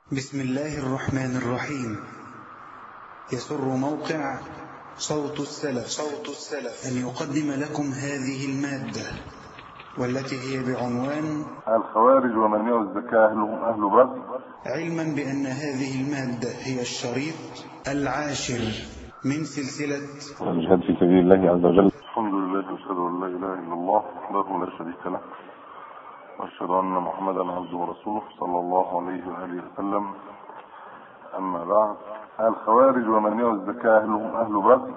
بسم الله الرحمن الرحيم يسر موقع صوت السلف صوت السلف أن يقدم لكم هذه المادة والتي هي بعنوان الخوارج ومنع الزكاة أهلهم أهل بغي علما بأن هذه المادة هي الشريط العاشر من سلسلة الجهاد في سبيل الله عز وجل الحمد لله وأشهد أن لا إله إلا الله وحده لا شريك له وأشهد أن محمدا عبده ورسوله صلى الله عليه وآله وسلم أما بعد الخوارج ومنع الزكاة أهلهم أهل بغي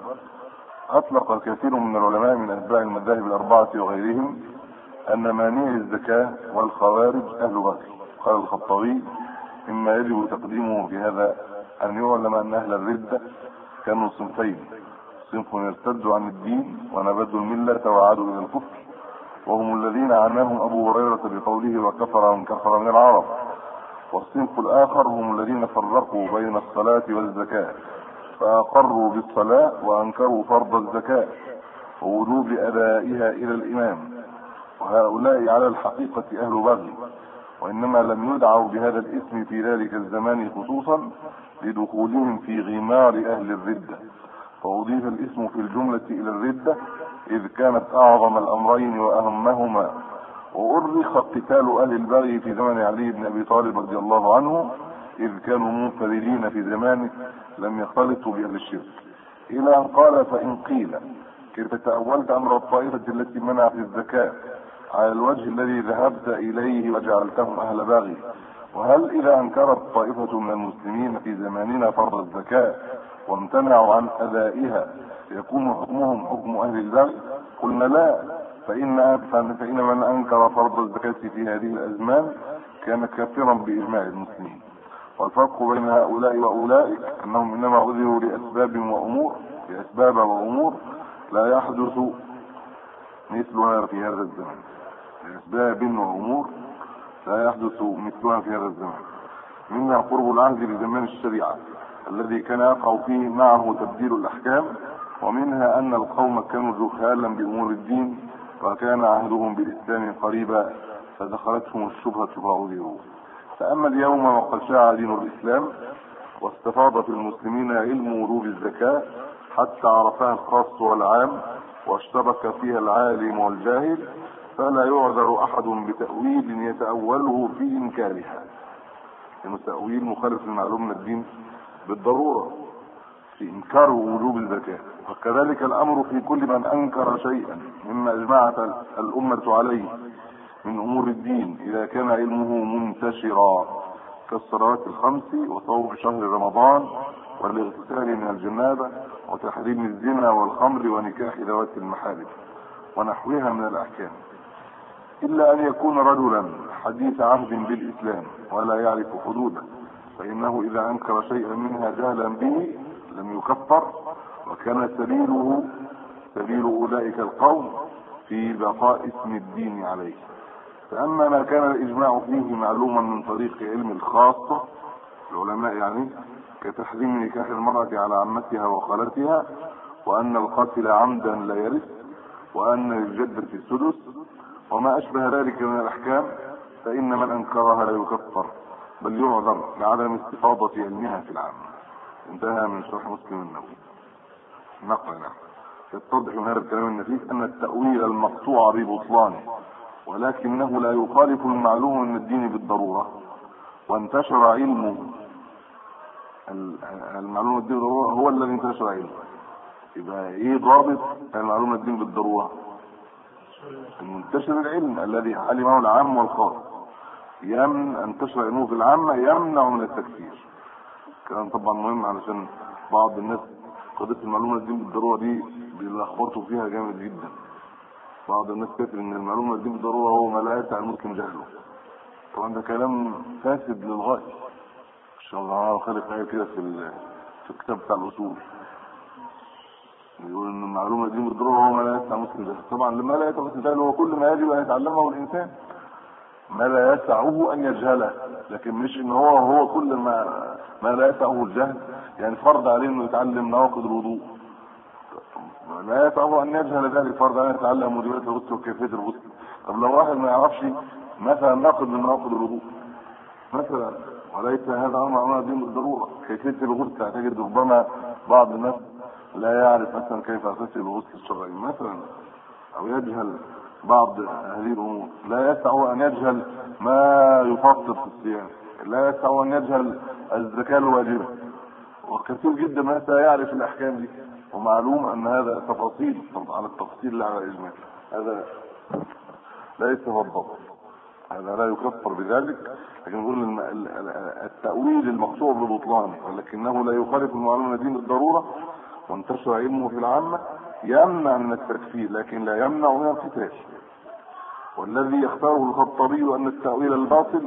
أطلق كثير من العلماء من أتباع المذاهب الأربعة وغيرهم أن مانعي الزكاة والخوارج أهل بغي قال الخطابي مما يجب تقديمه في هذا أن يعلم أن أهل الردة كانوا صنفين صنف يرتدوا عن الدين ونبذوا الملة وعادوا إلى الكفر وهم الذين عناهم أبو هريرة بقوله وكفر من كفر من العرب والصنف الآخر هم الذين فرقوا بين الصلاة والزكاة فأقروا بالصلاة وأنكروا فرض الزكاة ووجوب أدائها إلى الإمام وهؤلاء على الحقيقة أهل بغي وإنما لم يدعوا بهذا الاسم في ذلك الزمان خصوصا لدخولهم في غمار أهل الردة فأضيف الاسم في الجملة إلى الردة إذ كانت أعظم الأمرين وأهمهما وأرخ قتال أهل البغي في زمن علي بن أبي طالب رضي الله عنه إذ كانوا منفردين في زمانه لم يختلطوا بأهل الشرك إلى أن قال فإن قيل كيف تأولت أمر الطائفة التي منعت الزكاة على الوجه الذي ذهبت إليه وجعلتهم أهل باغي وهل إذا أنكرت طائفة من المسلمين في زماننا فرض الزكاة وامتنعوا عن أدائها يكون حكمهم حكم أهل البغي قلنا لا فإن فإن من أنكر فرض الزكاة في هذه الأزمان كان كافرا بإجماع المسلمين والفرق بين هؤلاء وأولئك أنهم إنما عذروا لأسباب وأمور لأسباب وأمور لا يحدث مثلها في هذا الزمان لأسباب وأمور لا يحدث مثلها في هذا الزمان منها قرب العهد بزمان الشريعة الذي كان يقع فيه معه تبديل الأحكام ومنها أن القوم كانوا جهالا بأمور الدين وكان عهدهم بالإسلام قريبا فدخلتهم الشبهة فعذروا فأما اليوم وقد شاع دين الإسلام واستفاض في المسلمين علم وجوب الزكاة حتى عرفها الخاص والعام واشترك فيها العالم والجاهل فلا يعذر أحد بتأويل يتأوله في إنكارها لأنه تأويل مخالف للمعلوم من الدين بالضرورة في إنكار وجوب الزكاة وكذلك الأمر في كل من أنكر شيئا مما أجمعت الأمة عليه من أمور الدين إذا كان علمه منتشرا كالصلوات الخمس وصوم شهر رمضان والاغتسال من الجنابة وتحريم الزنا والخمر ونكاح ذوات المحارم ونحوها من الأحكام إلا أن يكون رجلا حديث عهد بالإسلام ولا يعرف حدوده فإنه إذا أنكر شيئا منها جهلا به لم يكفر وكان سبيله سبيل أولئك القوم في بقاء اسم الدين عليه فأما ما كان الإجماع فيه معلوما من طريق علم الخاصة العلماء يعني كتحريم نكاح المرأة على عمتها وخالتها وأن القاتل عمدا لا يرث وأن الجد في السدس وما أشبه ذلك من الأحكام فإن من أنكرها لا يكفر بل يعذر لعدم استفاضة علمها في العام انتهى من شرح مسلم النووي نقل نعم يتضح من هذا الكلام النفيس أن التأويل المقطوع ببطلانه ولكنه لا يخالف المعلوم من الدين بالضرورة وانتشر علمه المعلوم الدين بالضرورة هو الذي انتشر علمه يبقى ايه ضابط المعلوم الدين بالضرورة منتشر العلم الذي علمه العام والخاص يمن انتشر علمه في العامة يمنع من التكفير كلام طبعا مهم علشان بعض الناس قضيه المعلومه الدين بالضروره دي بيلخبطوا فيها جامد جدا بعض الناس فاكر ان المعلومه الدين بالضروره هو ما لا يسع المسلم جهله طبعا ده كلام فاسد للغايه ان شاء الله خالق آية كده في في الكتاب بتاع الاصول يقول ان المعلومه الدين بالضروره هو ما لا يسع المسلم جهله طبعا لما لا يسع المسلم جهله هو كل ما يجب ان يتعلمه الانسان ما لا يسعه ان يجهله لكن مش ان هو هو كل ما ما لا يسعه الجهل يعني فرض عليه انه يتعلم نواقض الوضوء لا يسعه ان يجهل ذلك فرض عليه يتعلم موجبات الغسل وكيفيه الغسل طب لو واحد ما يعرفش مثلا ناقض من نواقض الوضوء مثلا وليس هذا امر امر دين بالضروره كيفيه الغسل تجد ربما بعض الناس لا يعرف مثلا كيف يغتسل الغسل الشرعي مثلا او يجهل بعض هذه الامور لا يسع ان يجهل ما يفطر في الصيام لا يسع ان يجهل الزكاه الواجبه وكثير جدا ما يعرف الاحكام دي ومعلوم ان هذا تفاصيل على التفصيل لا على الاجمال هذا ليس هو الضبط هذا لا يكفر بذلك لكن نقول التأويل المقصود ببطلان ولكنه لا يخالف المعلومة دين بالضرورة وانتشر علمه في العامة يمنع من التكفير لكن لا يمنع من القتال والذي يختاره الخطابي ان التأويل الباطل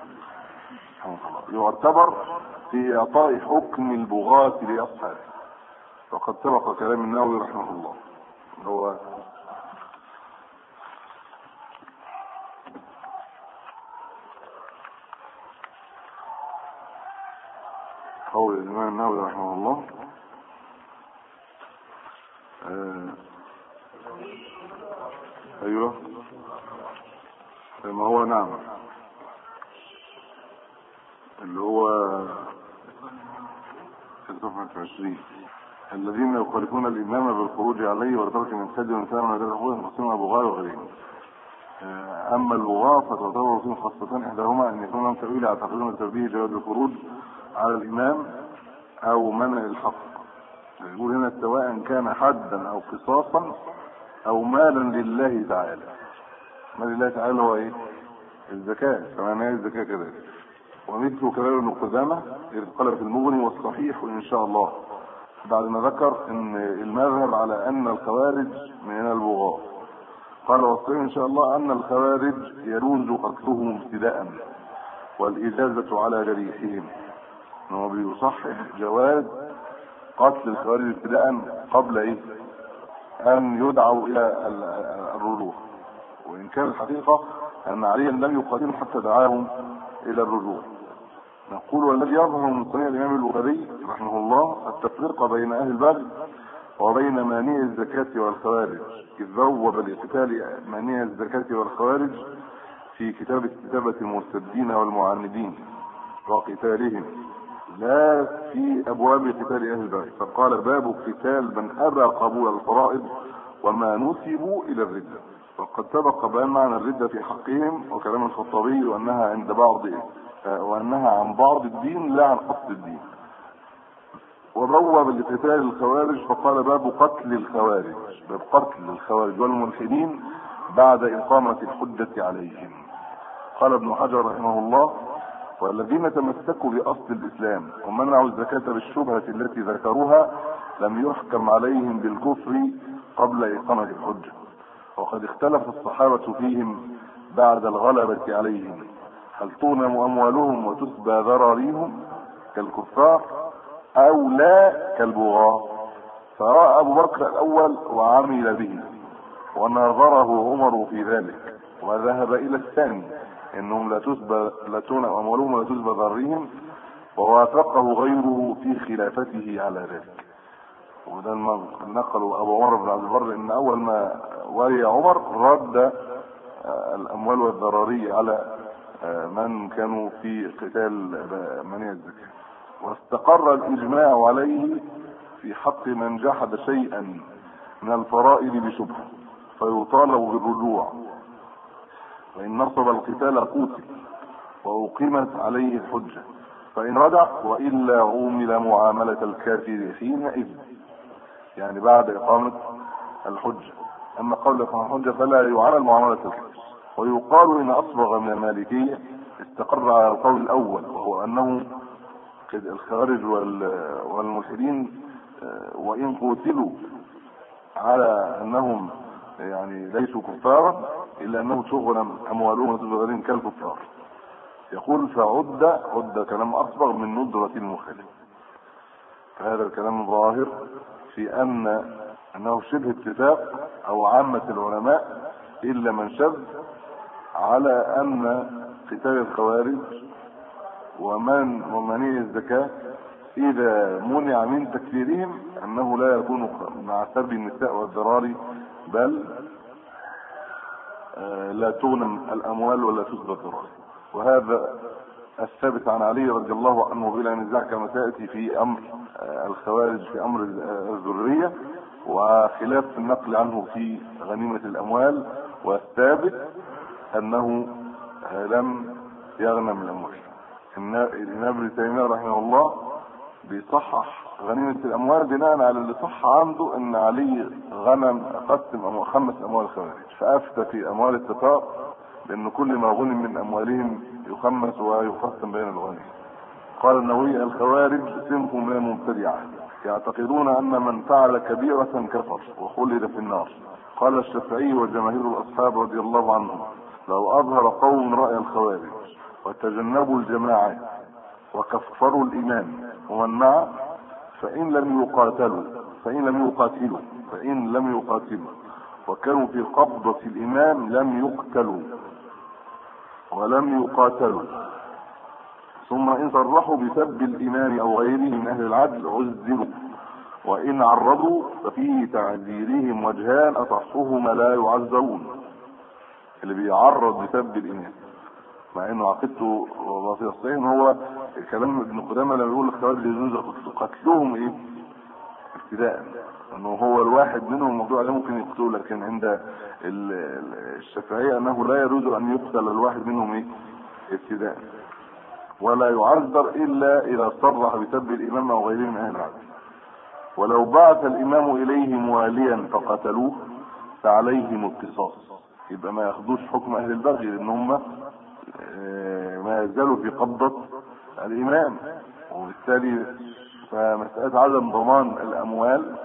يعتبر في اعطاء حكم البغاة لاصحابه وقد سبق كلام النووي رحمه الله هو قول الإمام النووي رحمه الله آه أيوه ما هو نعم اللي هو صفحة 20 الذين يخالفون الإمام بالخروج عليه وترك من سجن الإنسان من ذلك أخوه المسلمين أبو غار وغيرهم أما البغاة فتعتبر فيهم خاصتان إحداهما أن يكون لهم تأويل يعتقدون تربيه جواز الخروج على الإمام أو منع الحق يقول هنا سواء كان حدا أو قصاصا أو مالا لله تعالى مال لله تعالى هو إيه؟ الزكاة كما هي الزكاة كذلك ومثل كلام ابن قدامة إذ قال في المغني والصحيح إن شاء الله بعد ما ذكر ان المذهب على ان الخوارج من البغاة قال والصحيح ان شاء الله ان الخوارج يجوز قتلهم ابتداء والاجازة على جريحهم انه بيصحح جواز قتل الخوارج ابتداء قبل ايه ان يدعوا الى الرجوع وان كان الحقيقة ان عليا لم يقاتلهم حتى دعاهم الى الرجوع نقول والذي يظهر من صحيح الامام البخاري رحمه الله التفريق بين اهل البغي وبين مانع الزكاة والخوارج اذ ذوب لقتال مانع الزكاة والخوارج في كتاب استتابة المرتدين والمعاندين وقتالهم لا في ابواب قتال اهل البغي فقال باب قتال من ابى قبول الفرائض وما نسبوا الى الردة وقد سبق بيان معنى الردة في حقهم وكلام الخطابي وانها عند بعض وانها عن بعض الدين لا عن اصل الدين وبوب لقتال الخوارج فقال باب قتل الخوارج باب قتل الخوارج والملحدين بعد اقامه الحجه عليهم قال ابن حجر رحمه الله والذين تمسكوا باصل الاسلام ومنعوا الزكاه بالشبهه التي ذكروها لم يحكم عليهم بالكفر قبل اقامه الحجه وقد اختلف الصحابه فيهم بعد الغلبه عليهم هل تغنم اموالهم وتسبى ذراريهم كالكفار او لا كالبغاة فراى ابو بكر الاول وعمل به وناظره عمر في ذلك وذهب الى الثاني انهم لا تسبى لا تغنم اموالهم ولا تسبى ذراريهم ووافقه غيره في خلافته على ذلك وده نقل ابو عمر بن عبد البر ان اول ما ولي عمر رد الاموال والذراري على من كانوا في قتال منيع الزكاة واستقر الإجماع عليه في حق من جحد شيئا من الفرائض بشبهة فيطالب بالرجوع وإن نصب القتال قتل وأقيمت عليه الحجة فإن رجع وإلا عومل معاملة الكافر حينئذ يعني بعد إقامة الحجة أما قبل إقامة الحجة فلا يعامل معاملة الكافر ويقال ان اصبغ من المالكية استقر على القول الاول وهو انه الخارج والملحدين وان قتلوا على انهم يعني ليسوا كفارا الا انه تغنم اموالهم وتغنم كالكفار يقول فعد عد كلام اصبغ من ندرة المخالف فهذا الكلام ظاهر في ان انه شبه اتفاق او عامة العلماء الا من شذ على ان قتال الخوارج ومن ومنيع الزكاة اذا منع من تكفيرهم انه لا يكون مع سب النساء والذراري بل لا تغنم الاموال ولا تسبى الذراري وهذا الثابت عن علي رضي الله عنه بلا نزاع كما تاتي في امر آه، الخوارج في امر الذريه وخلاف النقل عنه في غنيمه الاموال والثابت انه لم يغنم الاموال الامام ابن تيميه رحمه الله بيصحح غنيمه الاموال بناء على اللي صح عنده ان علي غنم قسم أموال خمس اموال الخوارج فافتى في اموال التتار لان كل ما غنم من اموالهم يخمس ويقسم بين الغني قال النووي الخوارج صنف من المبتدعه يعتقدون ان من فعل كبيره كفر وخلد في النار قال الشافعي وجماهير الاصحاب رضي الله عنهم لو اظهر قوم راي الخوارج وتجنبوا الجماعه وكفروا الامام ومن معه فان لم يقاتلوا فان لم يقاتلوا فان لم يقاتلوا وكانوا في قبضه الامام لم يقتلوا ولم يقاتلوا ثم ان صرحوا بسب الامام او غيره من اهل العدل عذروا وان عرضوا ففي تعذيرهم وجهان اصحهما لا يعذرون اللي بيعرض بسب الامام مع انه عقيدته بسيطه صحيح ان هو كلام ابن قدامه لما يقول الخوارج يجوز قتلهم ايه ابتداء انه هو الواحد منهم الموضوع ده ممكن يقتله لكن عند الشافعيه انه لا يجوز ان يقتل الواحد منهم ايه ابتداء ولا يعذر الا اذا صرح بسب الامام او غيره من اهل العدل ولو بعث الامام اليهم واليا فقتلوه فعليهم القصاص يبقى ما ياخدوش حكم اهل البغي لان هم آه، ما يزالوا في قبضه الامام وبالتالي فمساله عدم ضمان الاموال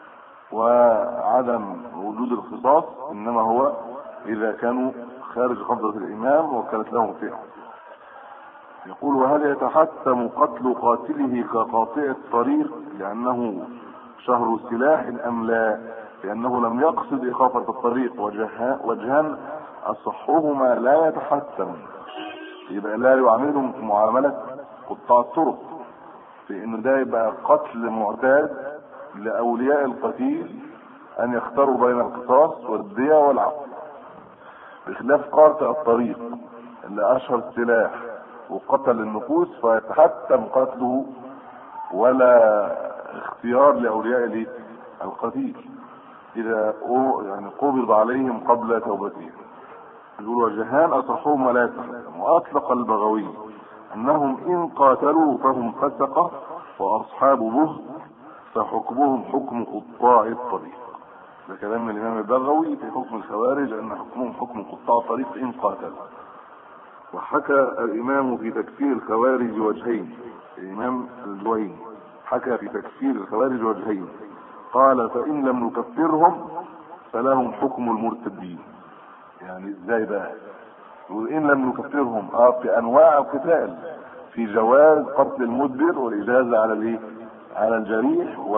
وعدم وجود الخصاص انما هو اذا كانوا خارج قبضة الامام وكانت لهم فئة يقول وهل يتحتم قتل قاتله كقاطع الطريق لانه شهر سلاح ام لا لانه لم يقصد اخافة الطريق وجهان اصحهما لا يتحتم يبقى لا يعاملهم معاملة قطاع الطرق في انه ده يبقى قتل معتاد لاولياء القتيل ان يختاروا بين القصاص والدية والعفو بخلاف قاطع الطريق اللي اشهر السلاح وقتل النفوس فيتحتم قتله ولا اختيار لاولياء القتيل اذا يعني قبض عليهم قبل توبتهم يقول وجهان اصحهما لا يتحتم واطلق البغوي انهم ان قاتلوا فهم فسقه واصحاب بهت فحكمهم حكم قطاع الطريق ده كلام الامام البغوي في حكم الخوارج ان حكمهم حكم قطاع الطريق ان قاتلوا وحكى الامام في تكفير الخوارج وجهين الامام الجويني حكى في تكفير الخوارج وجهين قال فان لم نكفرهم فلهم حكم المرتدين يعني ازاي بقى وان لم نكفرهم اه في انواع القتال في جواز قتل المدبر والاجازه على الايه على الجريح و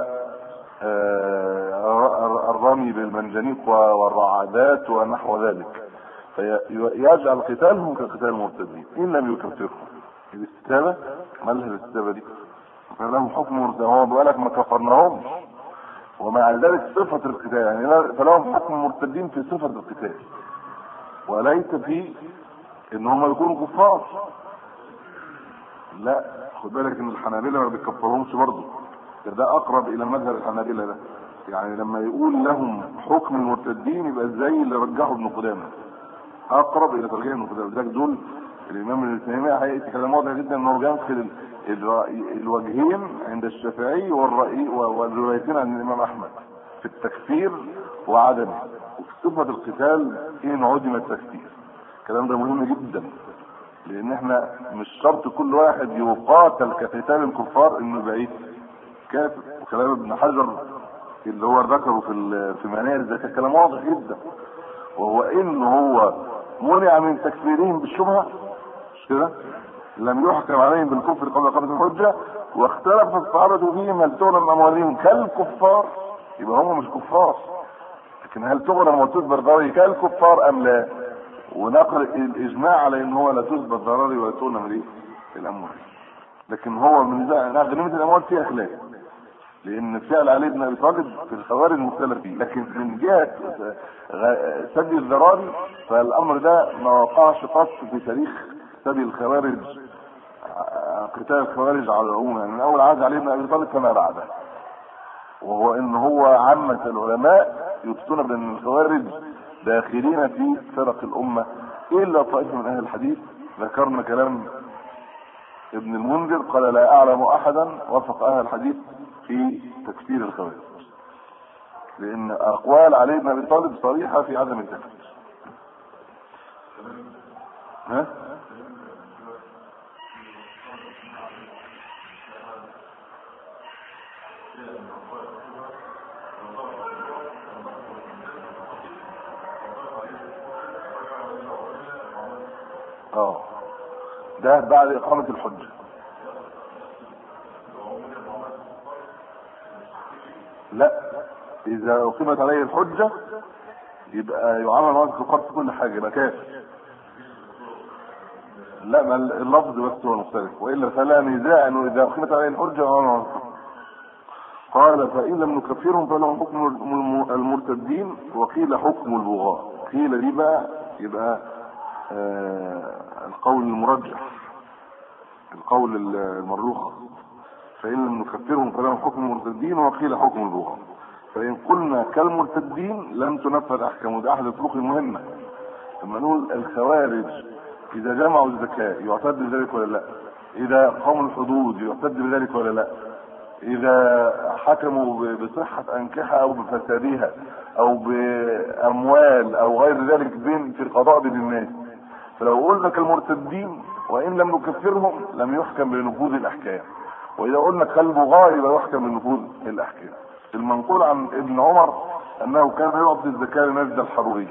آه، الرمي بالمنجنيق والرعادات ونحو ذلك فيجعل قتالهم كقتال المرتدين ان لم يكفرهم الاستتابه ما لها الاستتابه دي فلهم حكم مرتد هو بيقول لك ما كفرناهمش ومع ذلك صفه القتال يعني فلهم حكم مرتدين في صفه القتال وليس في ان هم يكونوا كفار لا خد بالك ان الحنابلة ما بيكفرهمش برضه ده اقرب الى مذهب الحنابلة ده يعني لما يقول لهم حكم المرتدين يبقى زي اللي رجحوا ابن قدامه اقرب الى ترجيح ابن قدامه ذلك دول الامام ابن تيميه هيأتي كلام واضح جدا انه بينقل الوجهين عند الشافعي والرأي والروايتين عن الامام احمد في التكفير وعدمه وفي صفه القتال ان عدم التكفير الكلام ده مهم جدا لان احنا مش شرط كل واحد يقاتل كقتال الكفار انه يبقى ايه كافر وكلام ابن حجر اللي هو ذكره في في مناهج ده كلام واضح جدا وهو ان هو منع من تكفيرهم بالشبهه مش كده لم يحكم عليهم بالكفر قبل قبل الحجه واختلف الصحابه فيهم هل تغنم اموالهم كالكفار يبقى هم مش كفار لكن هل تغنم وتثبر ضرري كالكفار ام لا ونقل الاجماع على ان هو لا تثبت ضرري ولا تغنم الايه الاموال لكن هو من غنيمه الاموال فيها خلاف لان فعل علي بن ابي طالب في الخوارج مختلف فيه لكن من جهه سد الذراري فالامر ده ما وقعش قط في تاريخ يقتضي الخوارج ع- قتال الخوارج على العموم يعني من اول عهد علي بن ابي طالب كما بعده وهو ان هو عامة العلماء يفتون بان الخوارج داخلين في فرق الامة الا طائفة من اهل الحديث ذكرنا كلام ابن المنذر قال لا اعلم احدا وفق اهل الحديث في تكفير الخوارج لان اقوال علي بن ابي طالب صريحة في عدم التكفير ها اه ده بعد اقامة الحجة لا اذا اقيمت عليه الحجة يبقى يعامل معاه الكفار في كل حاجة يبقى كافر لا ما اللفظ بس هو مختلف والا فلا نزاع انه اذا اقيمت عليه الحجة يعامل معاه الكفار قال فإن لم نكفرهم فلهم حكم الم- المرتدين وقيل حكم البغاة قيل دي بقى يبقى آه القول المرجح القول المرجوح فإن لم نكفرهم فلهم حكم المرتدين وقيل حكم البغاة فإن قلنا كالمرتدين لم تنفذ أحكام ده أحد الطرق المهمة لما نقول الخوارج إذا جمعوا الزكاة يعتد بذلك ولا لا إذا قاموا الحدود يعتد بذلك ولا لا إذا حكموا ب- بصحة أنكحة أو بفسادها أو بأموال أو غير ذلك بين في القضاء بين الناس فلو قلنا كالمرتدين وإن لم نكفرهم لم يحكم بنفوذ الأحكام وإذا قلنا كالبغاة يبقى يحكم بنفوذ الأحكام المنقول عن ابن عمر أنه كان يعطي الزكاة لنجد الحرورية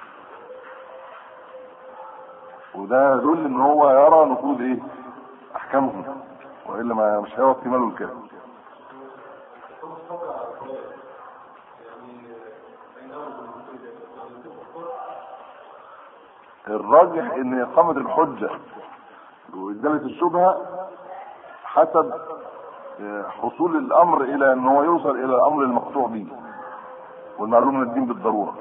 وده يدل ان هو يرى نفوذ ايه احكامهم والا ما مش هيعطي ماله الكامل الراجح ان اقامة الحجة وازالة الشبهة حسب آه، حصول الامر الى ان هو يوصل الى الامر المقطوع به والمعلوم من الدين بالضرورة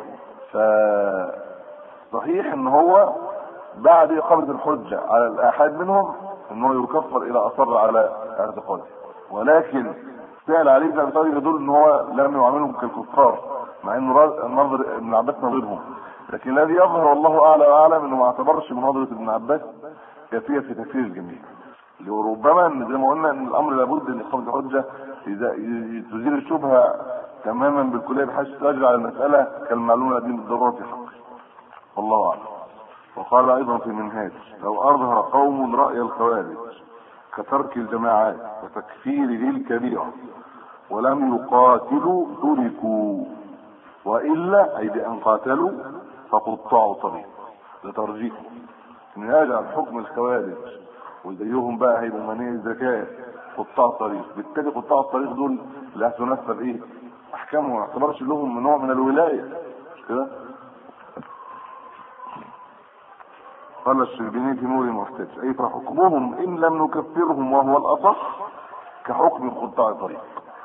فصحيح ان هو بعد اقامة الحجة على الاحاد منهم ان هو يكفر الى اصر على اعتقاده ولكن فعل علي بن ابي طالب يدل ان هو لم يعاملهم كالكفار مع انه را- نظر ابن عباس نظرهم لكن الذي يظهر والله اعلى واعلم انه ما اعتبرش مناظرة ابن عباس كافية في تكفير الجميع وربما ان زي ما قلنا ان الامر لابد ان اقامة الحجة اذا ي- تزيل الشبهة تماما بالكلية بحيث تجعل على المسألة كالمعلومة الدين بالضرورة في حقه والله اعلم وقال ايضا في منهاج لو اظهر قوم رأي الخوارج كترك الجماعات وتكفيره الكبيرة ولم يقاتلوا تركوا وإلا أي بأن قاتلوا فقطعوا طريق لترجيحه إن يجعل حكم الخوارج وزيهم بقى هيبقوا منيع الزكاة قطاع طريق بالتالي قطاع الطريق دول لا تنفذ ايه احكامهم ما يعتبرش لهم نوع من الولاية مش كده قال الشربيني في نور المحتاج اي فحكمهم ان لم نكفرهم وهو الاصح كحكم قطاع طريق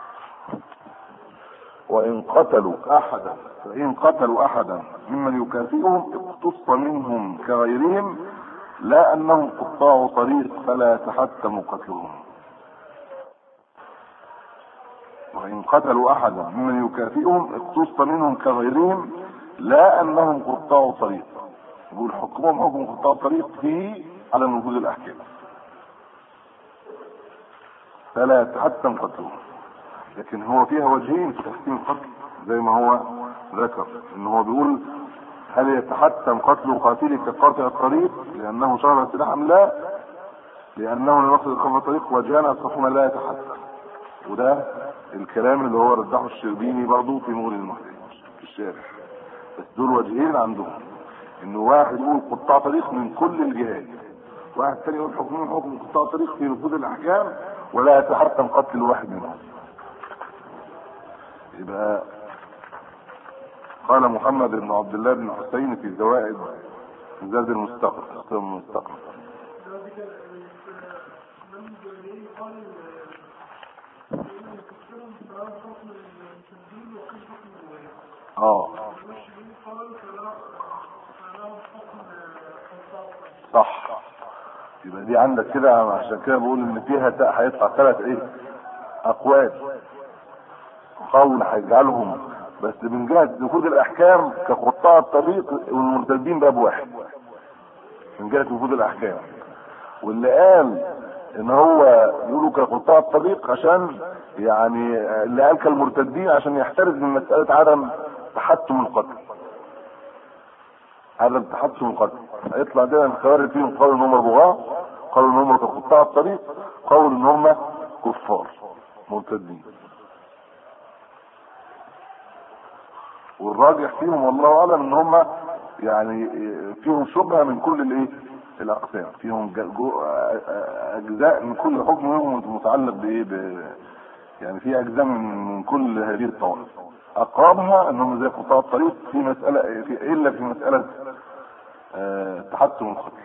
وان قتلوا احدا فان قتلوا احدا ممن يكافئهم اقتص منهم كغيرهم لا انهم قطاع طريق فلا يتحتم قتلهم وان قتلوا احدا ممن يكافئهم اقتص منهم كغيرهم لا انهم قطاع طريق يقول حكمهم حكم قطاع الطريق فيه على نفوذ الاحكام فلا يتحتم قتلهم لكن هو فيها وجهين في تحكيم القتل زي ما هو ذكر ان هو بيقول هل يتحتم قتل قاتلي كقاطع الطريق لانه شرع سلاح ام لا لانه لم يقصد قطع الطريق وجهان اصحهما لا يتحتم وده الكلام اللي هو رجحه الشربيني برضه في نور المحتاج في الشارع بس دول وجهين عندهم انه واحد يقول قطاع طريق من كل الجهات واحد ثاني يقول حكمهم حكم قطاع طريق في نفوذ الاحكام ولا يتحتم قتل واحد منهم يبقى قال محمد بن عبد الله بن حسين في زوائد زاد المستقر المستقر اه صح يبقى دي عندك كده عشان كده بقول ان فيها تاء هيطلع ثلاث ايه اقوال قول هيجعلهم بس من جهه نفوذ الاحكام كقطاع الطريق والمرتدين باب واحد من جهه نفوذ الاحكام واللي قال ان هو يقولوا كقطاع الطريق عشان يعني اللي قال كالمرتدين عشان يحترز من مساله عدم تحتم القتل عدم تحتم القتل هيطلع ده الخوارج فيهم قول ان هم بغاة قول ان هم كقطاع الطريق قول ان هم كفار مرتدين والراجح فيهم والله اعلم ان هم يعني فيهم شبهه من كل الايه الاقسام فيهم ج- جو- اجزاء من كل حكم منهم متعلق بايه ب... يعني في اجزاء من من كل هذه الطوائف اقربها انهم زي قطاع الطريق في مساله في الا في مساله آه، تحتم القتل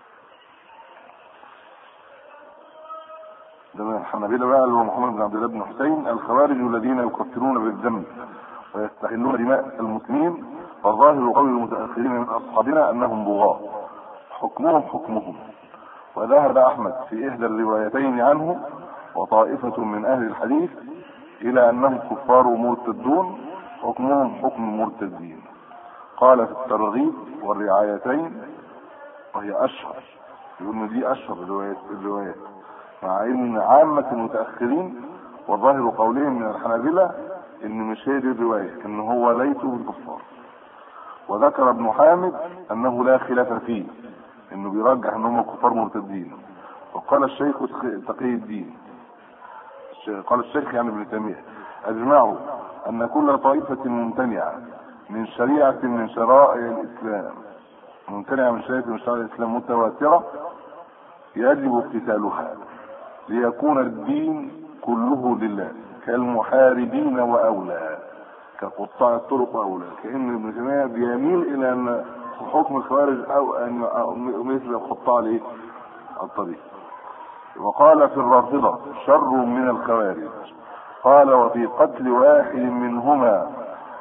ده من الحنابلة بقى اللي هو محمد بن عبد الله بن حسين الخوارج الذين يكفرون بالذنب ويستحلون دماء المسلمين فظاهر قول المتأخرين من أصحابنا أنهم بغاة حكمهم حكمهم وذهب أحمد في إحدى الروايتين عنه وطائفة من أهل الحديث إلى أنهم كفار مرتدون حكمهم حكم المرتدين قال في الترغيب والرعايتين وهي أشهر يقول إن دي أشهر الروايات الروايات مع ان عامة المتأخرين وظاهر قولهم من الحنابلة ان مش هي دي الرواية ان هو ليسوا بالكفار وذكر ابن حامد انه لا خلاف فيه انه بيرجح ان هم كفار مرتدين وقال الشيخ تقي الدين الش- قال الشيخ يعني ابن تيمية اجمعوا ان كل طائفة ممتنعة من شريعة من شرائع الاسلام ممتنعة من شريعة من شرائع الاسلام متواترة يجب اقتتالها ليكون الدين كله لله كالمحاربين واولى كقطاع الطرق واولى كان ابن تيميه بيميل الى ان حكم الخوارج او ان أو مثل قطاع الايه الطريق وقال في الرافضه شر من الخوارج قال وفي قتل واحد منهما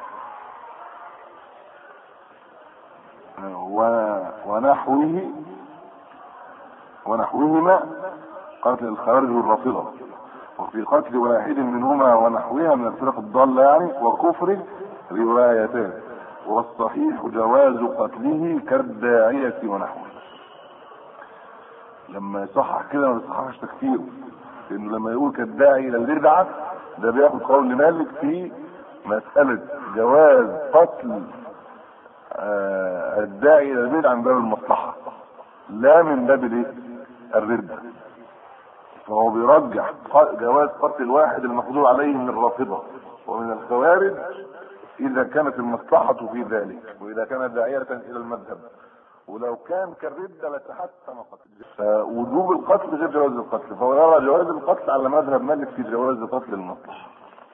و- ونحوه ونحوهما قتل الخوارج والرافضة وفي قتل واحد منهما ونحوها من الفرق الضالة يعني وكفره روايتان والصحيح جواز قتله كالداعية ونحوه لما يصحح كده ما يصححش تكفيره لانه لما يقول كالداعي الى البدعة ده بياخد قول مالك في مسألة جواز قتل آه، الداعي الى البدعة من باب المصلحة لا من باب الايه؟ الردة فهو بيرجح ق- جواز قتل الواحد المقدور عليه من الرافضة ومن الخوارج إذا كانت المصلحة في ذلك وإذا كان داعية إلى المذهب ولو كان كالردة لتحتم قتل فوجوب القتل غير جواز القتل فهو يرى جواز القتل على مذهب مالك في جواز قتل المصلحة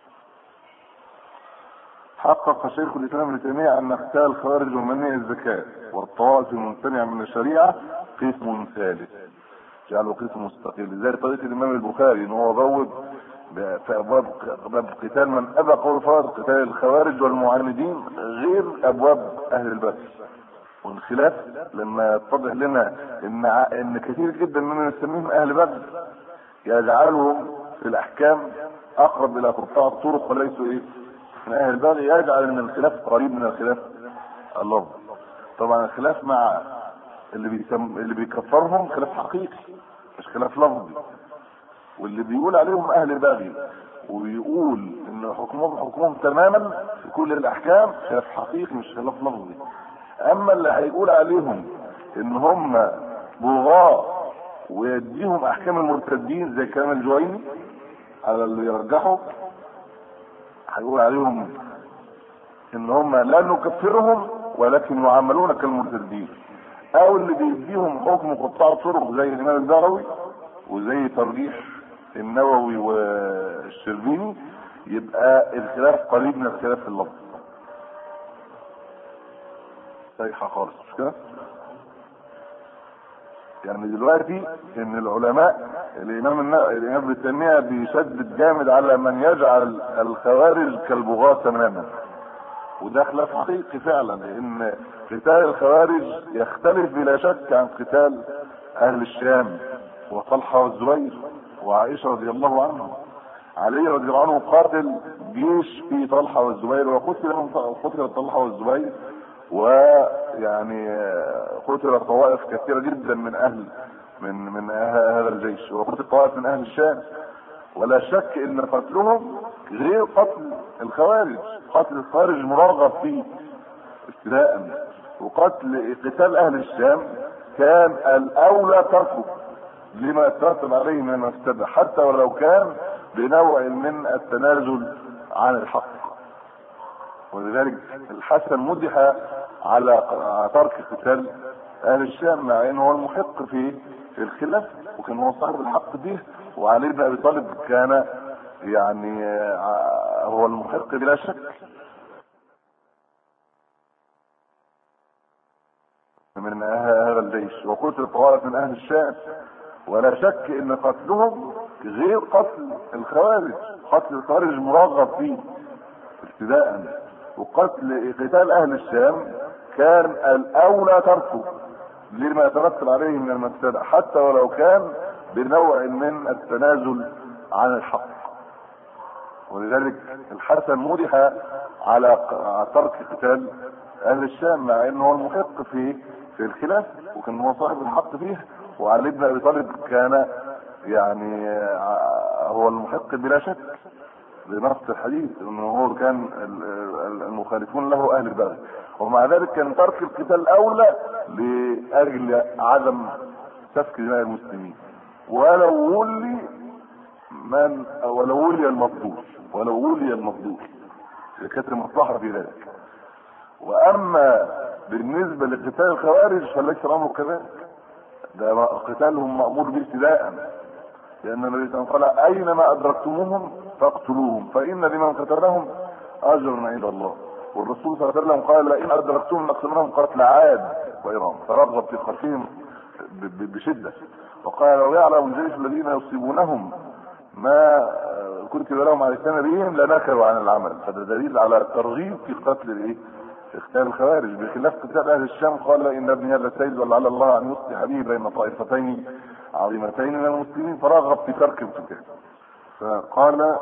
حقق شيخ الاسلام ابن تيميه ان قتال الخوارج ومنع الزكاه والطوائف الممتنعه من الشريعه قسم ثالث جعله قسم مستقل زي طريقه الامام البخاري ان هو بوب ب- في ابواب باب قتال من ابى قول فرض قتال الخوارج والمعاندين غير ابواب اهل البدر والخلاف لما يتضح لنا ان ع- ان كثير جدا ممن نسميهم اهل بدر يجعلهم في الاحكام اقرب الى قطاع الطرق وليسوا ايه من اهل البغي يجعل ان الخلاف قريب من الخلاف اللفظ طبعا الخلاف مع اللي بيسم... اللي بيكفرهم خلاف حقيقي مش خلاف لفظي واللي بيقول عليهم اهل البغي وبيقول ان حكمهم حكمهم تماما في كل الاحكام خلاف حقيقي مش خلاف لفظي اما اللي هيقول عليهم ان هم بغاة ويديهم احكام المرتدين زي كلام الجويني على اللي يرجحه هيقول عليهم ان هم لا نكفرهم ولكن يعاملون كالمرتدين او اللي بيديهم حكم قطاع الطرق زي الامام البغوي وزي ترجيح النووي والشربيني يبقى الخلاف قريب من الخلاف في اللفظ صحيحة خالص مش كده؟ يعني دلوقتي ان العلماء الامام النا- الامام ابن تيميه بيشدد جامد على من يجعل الخوارج كالبغاة تماما وده خلاف حقيقي فعلا لان قتال الخوارج يختلف بلا شك عن قتال اهل الشام وطلحه والزبير وعائشه رضي الله عنهم علي رضي الله عنه قاتل جيش في طلحه والزبير وقتل قتل طلحه والزبير ويعني قتل طوائف كثيره جدا من اهل من من هذا الجيش وقتل طوائف من اهل الشام ولا شك ان قتلهم غير قتل الخوارج قتل الخوارج مرغب فيه ابتداء وقتل قتال اهل الشام كان الاولى تركه لما يترتب عليه من المفسده حتى ولو كان بنوع من التنازل عن الحق ولذلك الحسن مدح على ترك قتال اهل الشام مع انه هو المحق في في الخلاف وكان هو صاحب الحق به وعلي بن ابي طالب كان يعني هو المحق بلا شك من هذا الجيش وقتل طوائف من اهل الشام ولا شك ان قتلهم غير قتل الخوارج قتل الخوارج مرغب فيه ابتداء وقتل قتال اهل الشام كان الاولى تركه لما يترتب عليه من المفسده حتى ولو كان بنوع من التنازل عن الحق ولذلك الحسن مدح على ترك قتال اهل الشام مع انه هو المحق في في الخلاف وكان هو صاحب الحق فيه وعلي بن ابي طالب كان يعني هو المحق بلا شك بنص الحديث انه هو كان المخالفون له اهل البغي ومع ذلك كان ترك القتال اولى لاجل عدم سفك دماء المسلمين ولو ولي من ولو ولي المفضول ولو ولي المفضول كانت المصلحه في ذلك واما بالنسبه لقتال الخوارج فليس الامر كذلك ده قتالهم مامور به ابتداء لان النبي صلى الله عليه وسلم قال اينما ادركتموهم فاقتلوهم فان لمن قتلهم اجر عند الله والرسول صلى الله عليه وسلم قال لئن ادركتم لاقتلنهم قتل عاد وايران فرغب في قتلهم بشده وقال لو يعلم الجيش الذين يصيبونهم ما كتب لهم على السنه بهم لنكروا عن العمل فده دليل على الترغيب في قتل الايه؟ اختيار الخوارج بخلاف قتال اهل الشام قال ان ابني هذا سيد ولعل الله ان يصلح به بين طائفتين عظيمتين من المسلمين فرغب في ترك القتال فقال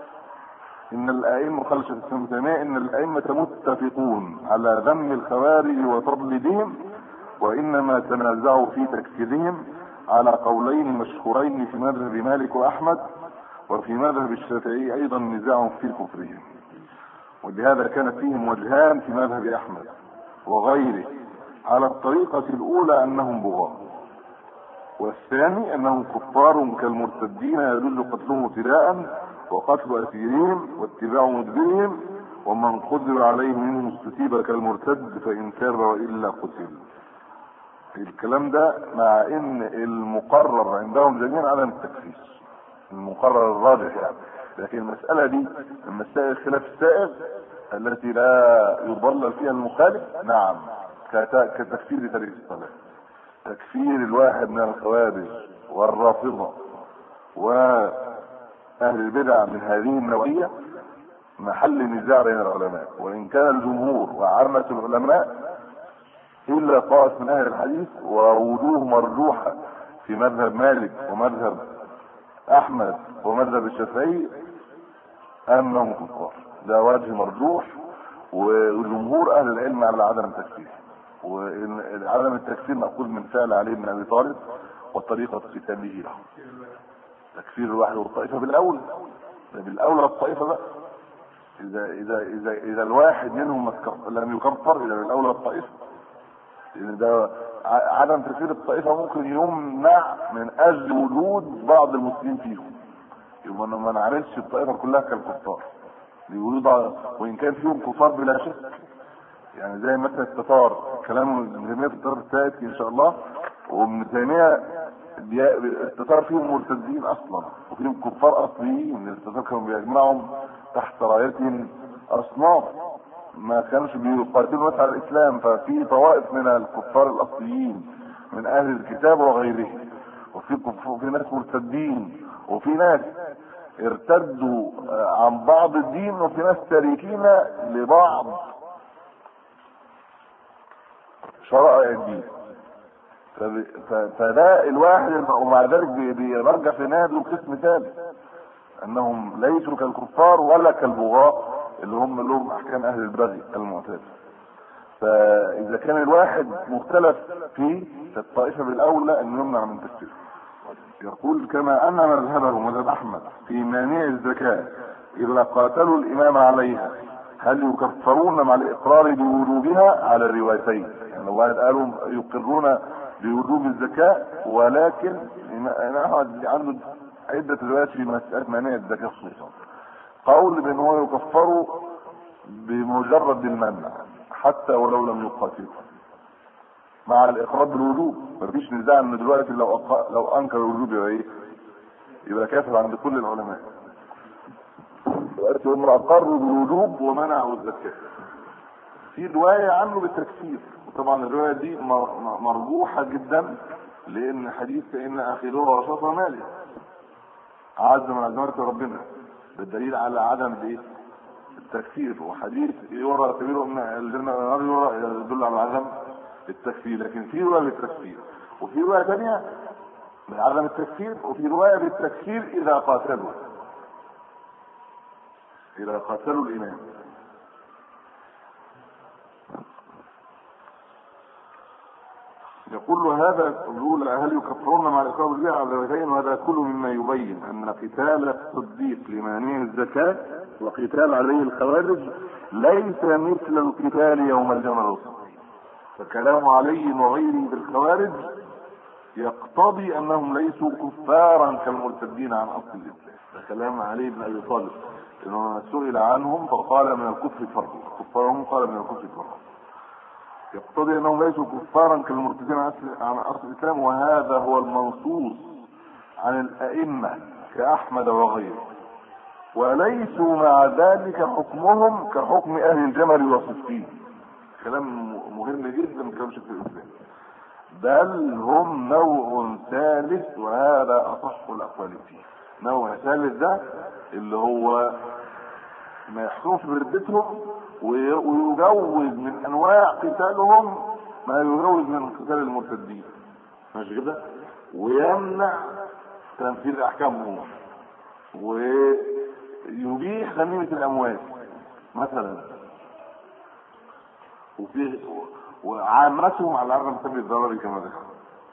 ان الائمه قال شيخ الاسلام تيميه ان الائمه متفقون على ذم الخوارج وتضليلهم وانما تنازعوا في تكفيرهم على قولين مشهورين في مذهب مالك واحمد وفي مذهب الشافعي ايضا نزاع في كفرهم ولهذا كان فيهم وجهان في مذهب احمد وغيره على الطريقة الاولى انهم بغاة والثاني انهم كفار كالمرتدين يجوز قتلهم ابتداء وقتل اسيرهم واتباع مدبرهم ومن قدر عليه منهم استتيب كالمرتد فان تاب والا قتل الكلام ده مع ان المقرر عندهم جميعا عدم التكفير المقرر الراجح يعني لكن المسألة دي من مسائل الخلاف السائغ التي لا يضلل فيها المخالف نعم كتكفير تاريخ الصلاة تكفير الواحد من الخوارج والرافضة وأهل البدع من هذه النوعية محل نزاع بين العلماء وإن كان الجمهور وعامة العلماء إلا طائف من أهل الحديث ووجوه مرجوحة في مذهب مالك ومذهب أحمد ومذهب الشافعي انهم كفار ده وجه مرجوح وجمهور اهل العلم على عدم التكفير وعدم التكفير مأخوذ من فعل علي بن ابي طالب وطريقة قتاله له تكفير الواحد والطائفة بالاول بالاولى الطائفة بقى اذا اذا اذا اذا الواحد منهم لم يكفر اذا بالاولى الطائفة لان ده عدم تكفير الطائفة ممكن يمنع من اجل وجود بعض المسلمين فيهم يبقى ما نعرفش الطائفه كلها كالكفار بيقولوا وان كان فيهم كفار بلا شك يعني زي مثلا التتار كلام ابن تيميه في التتار سياتي ان شاء الله وابن تيميه التتار فيهم مرتدين اصلا وفيهم كفار اصليين التتار كانوا بيجمعهم تحت رايه اصناف ما كانوش بيقاتلوا مثلا على الاسلام ففي طوائف من الكفار الاصليين من اهل الكتاب وغيرهم وفي في ناس مرتدين وفي ناس ارتدوا عن بعض الدين وفي ناس تاركين لبعض شرائع الدين فب- ف- فده الواحد ومع ذلك بي- بيرجع في النهايه له قسم ثالث انهم ليسوا كالكفار ولا كالبغاة اللي هم لهم احكام اهل البغي المعتاد فاذا كان الواحد مختلف فيه فالطائفه بالاولى ان يمنع من تفسيره يقول كما ان مذهبهم مذهب احمد في مانع الزكاه اذا قاتلوا الامام عليها هل يكفرون مع الاقرار بوجوبها على الروايتين يعني واحد قالوا يقرون بوجوب الزكاه ولكن الإمام احمد عنده عده روايات في مساله مانع الزكاه خصوصا قول بان هو يكفر بمجرد المنع حتى ولو لم يقاتلوا مع الاقرار بالوجوب مفيش نزاع ان دلوقتي لو أق... لو انكر الوجوب يبقى ايه؟ يبقى كافر عند كل العلماء دلوقتي هم اقروا بالوجوب ومنعوا الزكاه في روايه عنه بالتكفير وطبعا الروايه دي مر- م- مرجوحه جدا لان حديث ان اخذوها وشطر مالي عز من عزمات ربنا بالدليل على عدم الايه؟ التكفير وحديث يرى كبير من الجنة والنار يرى يدل على عدم التكفير لكن في رواية بالتكفير وفي رواية ثانية من عدم التكفير وفي رواية بالتكفير إذا قاتلوا إذا قاتلوا الإمام يقول له هذا يقول هل يكفرون مع الاقرار بالبيع على الروايتين وهذا كله مما يبين ان قتال الصديق لمانع الزكاه وقتال عليه الخوارج ليس مثل القتال يوم الجمل والصفين فكلام علي وغيره بالخوارج يقتضي انهم ليسوا كفارا كالمرتدين عن اصل الاسلام ده كلام علي بن ابي طالب انه سئل عنهم فقال من الكفر فرق كفارهم قال من الكفر فرق يقتضي انهم ليسوا كفارا كالمرتدين عن أصل- عن اصل الاسلام وهذا هو المنصوص عن الائمه كاحمد وغيره وليسوا مع ذلك حكمهم كحكم اهل الجمل والصفين كلام مهم جدا من كلام شيخ الاسلام بل هم نوع ثالث وهذا اصح الاقوال فيه نوع ثالث ده اللي هو ما يحكمش بردتهم وي- ويجوز من انواع قتالهم ما يجوز من قتال المرتدين ماشي كده ويمنع تنفيذ احكامهم ويبيح غنيمة الاموال مثلا وفي وعامتهم على عدم سبب الضرر كما ذكر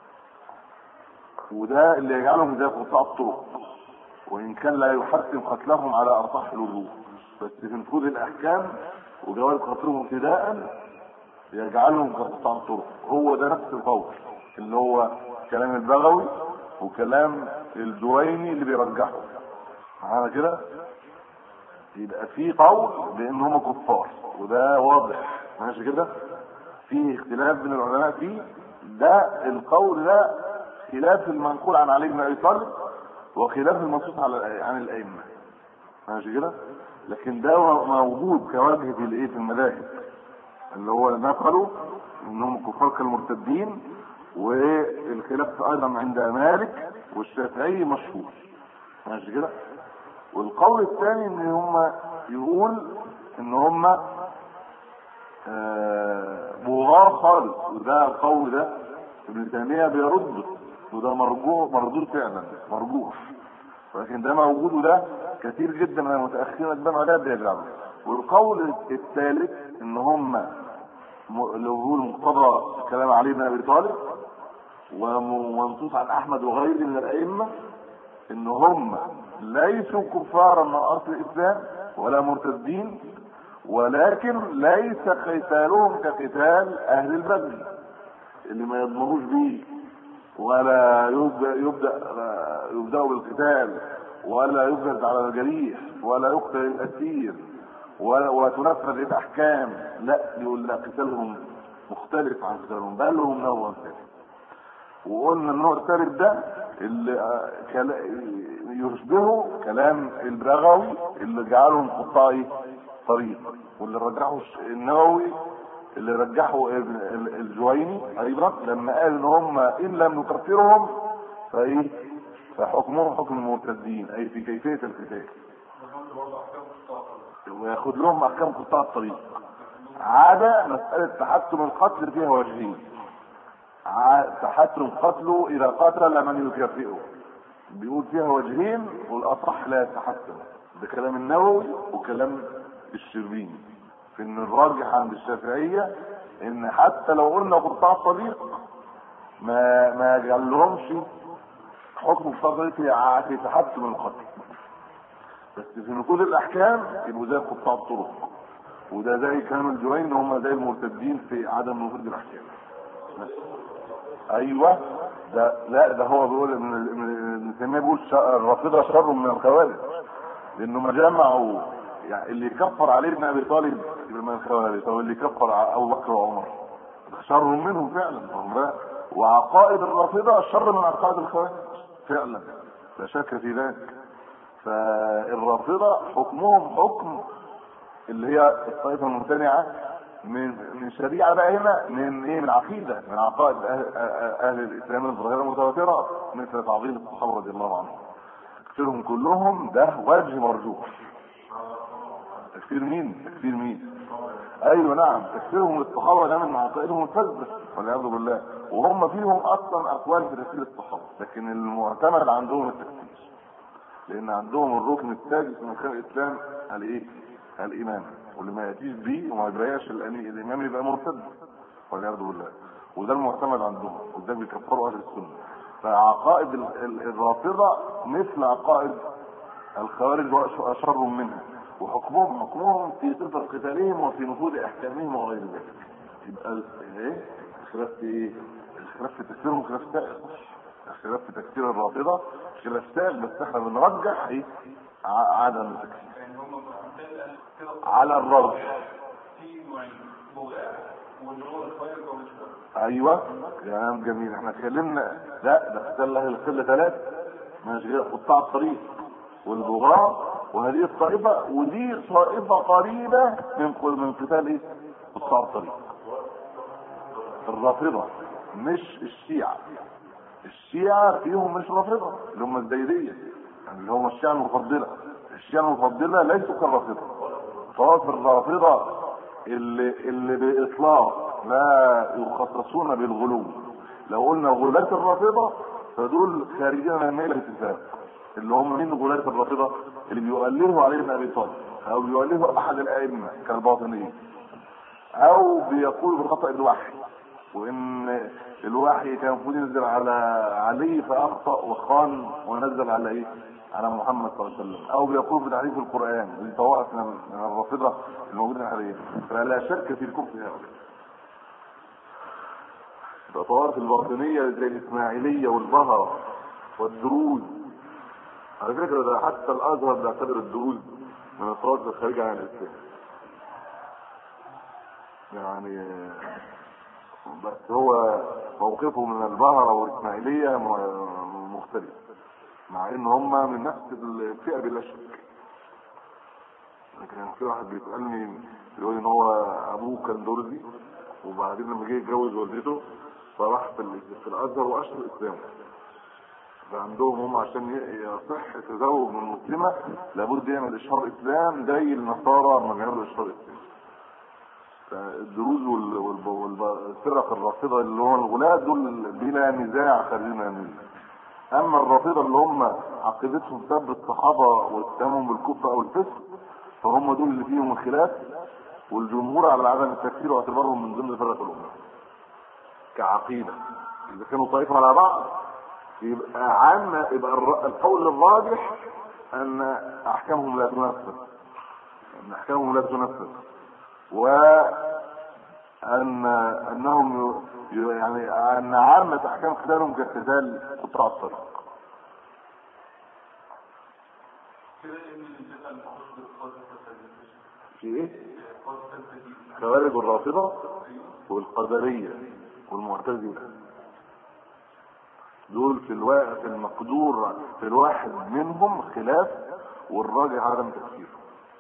وده اللي يجعلهم زي قطاع الطرق وان كان لا يحتم قتلهم على ارصح الوجوه بس في نفوذ الاحكام وجواز قتلهم ابتداء يجعلهم كقطاع الطرق هو ده نفس القول اللي هو كلام البغوي وكلام الجويني اللي بيرجحه معانا كده يبقى في قول بان هم كفار وده واضح ماشي كده في اختلاف بين العلماء فيه ده القول ده خلاف المنقول عن علي بن ابي طالب وخلاف المنصوص على عن الائمه ماشي كده لكن ده موجود كوجه في الايه في المذاهب اللي هو نقلوا انهم كفار كالمرتدين والخلاف ايضا عند مالك والشافعي مشهور ماشي كده والقول الثاني ان هم يقول ان هم آه، بغاة خالص وده القول ده ابن تيمية بيرد وده مرجوع مردود فعلا مرجوح ولكن ده موجود وده كثير جدا من المتاخرين قدام عليها بيجعله والقول الثالث ان هم م- اللي هو مقتضى كلام علي بن ابي طالب ومنصوص عن احمد وغيره من الائمه ان هم ليسوا كفارا من اصل الاسلام ولا مرتدين ولكن ليس قتالهم كقتال اهل البدر اللي ما يضمنوش بيه ولا يبدا يبدا يبدا بالقتال ولا يجلد على الجريح ولا يقتل الاسير ولا وتنفذ الاحكام لا يقول لا قتالهم مختلف عن قتالهم بل هم نوع ثالث وقلنا النوع الثالث ده اللي آه، كلا- يشبهه كلام البغوي اللي جعلهم قطاع إيه؟ طريق واللي رجحه الش- النووي اللي رجحه ابن ال- الجويني ايضا لما قال ان هم ان لم نكفرهم فايه فحكمهم حكم المرتدين اي في كيفيه القتال وياخد لهم احكام قطاع الطريق عدا مساله تحتم القتل فيها وجهين ع- تحتم قتله اذا قتل من يكافئه بيقول فيها وجهين والاصح لا يتحتم ده كلام النووي وكلام الشربيني في ان الراجح عند الشافعيه ان حتى لو قلنا قطاع الطريق ما ما جعلهمش حكم قطاع الطريق في في تحتم القتل بس في نقول الاحكام يبقوا زي قطاع الطرق وده زي كلام الجوين هم زي المرتدين في عدم نفوذ الاحكام بس. ايوه ده لا ده هو بيقول ان ابن ابن تيميه بيقول ش- الرافضه شر من الخوارج لانه ما جمعوا يعني اللي كفر عليه ابن ابي طالب يبقى من الخوارج طب اللي كفر ع- ابو بكر وعمر شر منهم فعلا هم لا. وعقائد الرافضه شر من عقائد الخوارج فعلا لا شك في ذلك فالرافضه حكمهم حكم اللي هي الطائفه الممتنعه من من شريعه بقى هنا من ايه من عقيده من عقائد اهل, أهل الاسلام الظاهره المتواتره مثل تعظيم الصحابه رضي الله عنهم تكفيرهم كلهم ده وجه مرجوح تكفير مين؟ تكفير مين؟ ايوه نعم تكفيرهم الصحابه ده من عقائدهم الفاسده والعياذ بالله وهم فيهم اصلا اقوال في تكفير الصحابه لكن المعتمد عندهم التكفير لان عندهم الركن السادس من اركان الاسلام الايه؟ الايمان واللي ما ياتيش بيه وما يبرياش الأمي- الامام يبقى مرتد والعياذ بالله وده المعتمد عندهم وده بيكفروا اهل السنه فعقائد ال- ال- الرافضه مثل عقائد الخوارج واشر منها وحكمهم حكمهم في صفه قتالهم وفي نفوذ احكامهم وغير ذلك يبقى ال- ايه الخلاف في ايه الخلاف في تكفيرهم خلاف سائغ الخلاف في تكفير الرافضه خلاف سائغ بس احنا بنرجح ايه ع- عدم التكفير على الرجح ايوه كلام جميل احنا اتكلمنا لا ده قتال اهل القله ثلاث مش غير قطاع الطريق والبغاة وهذه الطائفه ودي طائفه قريبه من قل- من قتال ايه؟ قطاع الطريق الرافضه مش الشيعه الشيعه فيهم مش رافضه اللي هم الزيديه يعني اللي هم الشيعه المفضله الشيعه المفضله ليسوا كالرافضه طائف الرافضه اللي اللي باطلاق لا يخصصون بالغلو لو قلنا غلاة الرافضه فدول خارجين من ميل الاتفاق اللي هم مين غلاة الرافضه اللي بيؤلهوا علي بن ابي طالب او بيؤلهوا احد الائمه كالباطنيين او بيقول بالخطا الوحي وان الوحي كان المفروض ينزل على علي فاخطا وخان ونزل على ايه؟ على محمد صلى الله عليه وسلم او بيقول بتحريف القران ودي طوائف من من الرافضه الموجودين حاليا فلا شك في الكفر هؤلاء ده طوائف الباطنيه زي الاسماعيليه والبهره والدروز على فكره ده حتى الازهر بيعتبر الدروز من الطوائف الخارجه عن الاسلام يعني بس هو موقفه من البهرة والإسماعيلية م- مختلف مع ان هم من نفس الفئة بلا شك لكن كان في واحد بيسألني بيقول ان هو ابوه كان درزي وبعدين لما جه يتجوز والدته فراح في, ال- في الازهر واشهر الاسلام فعندهم هم عشان ي- يصح تزوج من مسلمة لابد يعمل اشهار اسلام زي النصارى لما بيعملوا اشهار اسلام فالدروز وال- والب- والفرق الرافضه اللي هم الغلاة دول بلا نزاع خارجين من المله. اما الرافضه اللي هم عقيدتهم سب الصحابه واتهامهم بالكفر او الفسق فهم دول اللي فيهم الخلاف والجمهور على عدم التكفير واعتبارهم من ضمن فرق الامه. كعقيده اذا كانوا طائفه على بعض يبقى عام يبقى الر- القول الراجح ان احكامهم لا تنفذ ان احكامهم لا تنفذ وأن أنهم ي- يعني أن عامة أحكام قتالهم كقتال قطاع الطريق. في إيه؟ خوارج الرافضة والقدرية والمعتزلة دول في الواقع في المقدور في الواحد منهم خلاف والراجع عدم تفكيره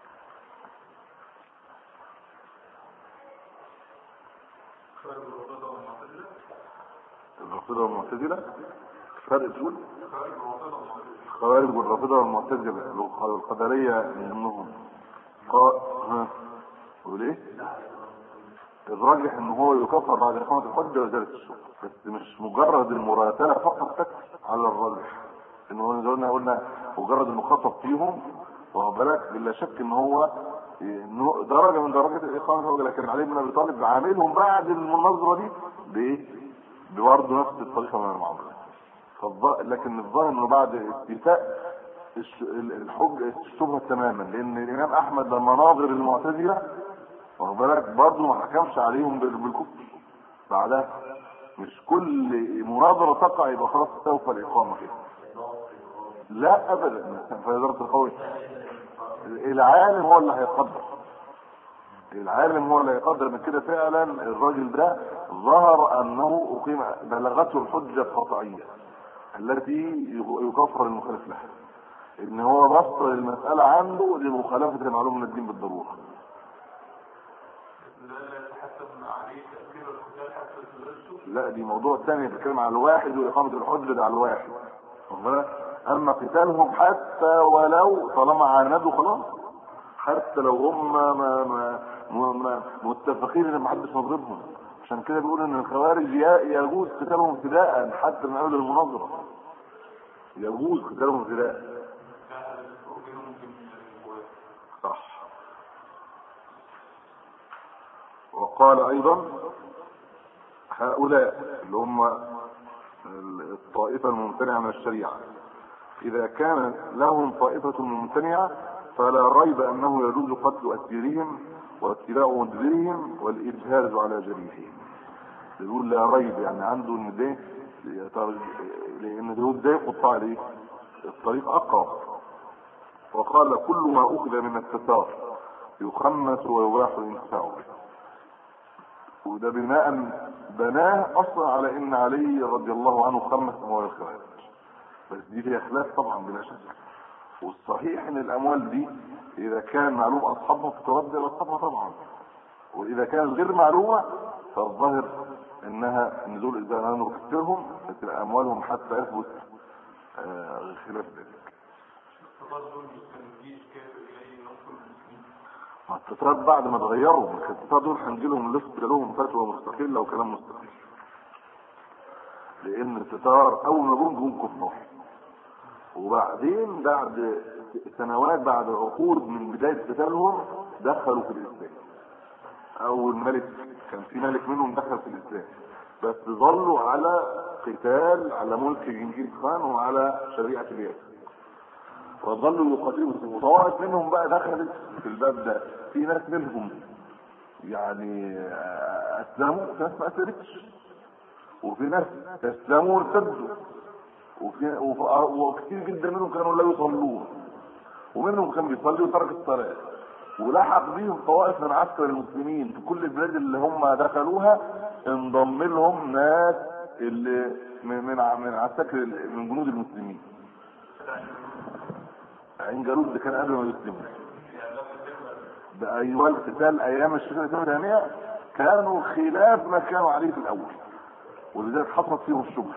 الرافضة والمعتزلة فرق تقول خوارج والرافضة والمعتزلة القدرية منهم قا... ها تقول ايه؟ الراجح ان هو يكفر بعد اقامه الحجه وازاله الشبهه بس مش مجرد المراتله فقط تكفي على الراجح ان هو زي ما قلنا مجرد انه خطب فيهم واخد بالك بلا شك ان هو إنه درجه من درجات الاقامه الحجه لكن علي بن ابي طالب عاملهم بعد المناظره دي بايه؟ برضه نفس الطريقه من المعامله فالظ- لكن الظاهر انه بعد اتفاق الش- الحج الشبهه تماما لان الامام احمد لما ناظر المعتزله واخد بالك برضه ما حكمش عليهم بال- بالكفر بعدها مش كل مناظره تقع يبقى خلاص سوف الاقامه كده لا ابدا في اداره القول العالم هو اللي هيقدر العالم هو اللي هيقدر من كده فعلا الراجل ده ظهر انه اقيم بلغته الحجه القطعيه التي يكفر المخالف لها ان هو بسط المساله عنده لمخالفه المعلوم من الدين بالضروره لا دي موضوع ثاني بتكلم على الواحد واقامه الحجه ده على الواحد واخد بالك؟ اما قتالهم حتى ولو طالما عاندوا خلاص حتى لو هم ما ما ما ما متفقين ان محدش مضربهم عشان كده بيقول ان الخوارج ي- يجوز قتالهم ابتداء حتى من قبل المناظره يجوز قتالهم ابتداء صح وقال ايضا هؤلاء اللي هم الطائفه الممتنعه من الشريعه اذا كان لهم طائفه ممتنعه فلا ريب انه يجوز قتل اسيرهم واتباع مدبرهم والاجهاز على جريحهم يقول لا ريب يعني عنده ان ده لان دول ده قطاع الايه الطريق اقرب وقال كل ما اخذ من التتار يخمس ويباح الانتفاع به وده بناء بناه اصلا على ان علي رضي الله عنه خمس اموال الخوارج بس دي فيها خلاف طبعا بلا شك والصحيح ان الاموال دي اذا كان معلوم اصحابها فترد الى اصحابها طبعا واذا كانت غير معلومه فالظاهر انها ان دول اذا انا نكفرهم فتبقى اموالهم حتى يثبت آه خلاف ذلك ما التترات بعد ما اتغيروا ما كانت التترات دول هنجي لهم لسه لهم فتوى مستقله وكلام مستقل لان التتار اول ما جم جم كفار وبعدين بعد سنوات بعد عقود من بدايه قتالهم دخلوا في الاسلام اول ملك كان في ملك منهم دخل في الاسلام بس ظلوا على قتال على ملك جنكيز خان وعلى شريعه الياس وظلوا يقاتلوا وطوائف منهم بقى دخلت في الباب ده في ناس منهم يعني اسلموا وفي ناس ما اسلمتش وفي ناس اسلموا وارتدوا وفي وف- وكثير جدا منهم كانوا لا يصلون ومنهم كان بيصلي وترك الصلاه ولحق بيهم طوائف من عسكر المسلمين في كل البلاد اللي هم دخلوها انضم لهم ناس اللي من من ع- من عساكر ال- من جنود المسلمين عين جالوت اللي كان قبل ما يسلموا ده ايوه القتال ايام الشتاء الثانيه كانوا خلاف ما كانوا عليه في الاول ولذلك حصلت فيهم الشبهه